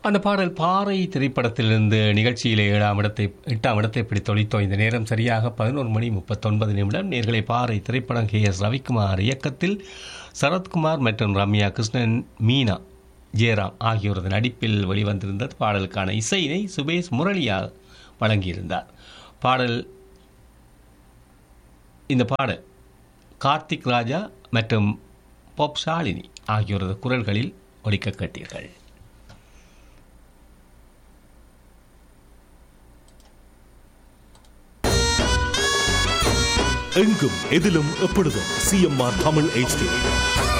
அந்த பாடல் பாறை திரைப்படத்திலிருந்து நிகழ்ச்சியிலே ஏழாம் இடத்தை எட்டாம் இடத்தை பிடித்தொழித்தோம் இந்த நேரம் சரியாக பதினோரு மணி முப்பத்தொன்பது நிமிடம் நேர்களை பாறை திரைப்படம் கே எஸ் ரவிக்குமார் இயக்கத்தில் சரத்குமார் மற்றும் ரம்யா கிருஷ்ணன் மீனா ஜெயராம் ஆகியோரது நடிப்பில் வெளிவந்திருந்த பாடலுக்கான இசையினை சுபேஷ் முரளியா வழங்கியிருந்தார் பாடல் இந்த பாடல் கார்த்திக் ராஜா மற்றும் பாப் ஷாலினி ஆகியோரது குரல்களில் ஒலிக்க கேட்டீர்கள் எங்கும் எதிலும் எப்பொழுதும் சிஎம்ஆர் தமிழ் HD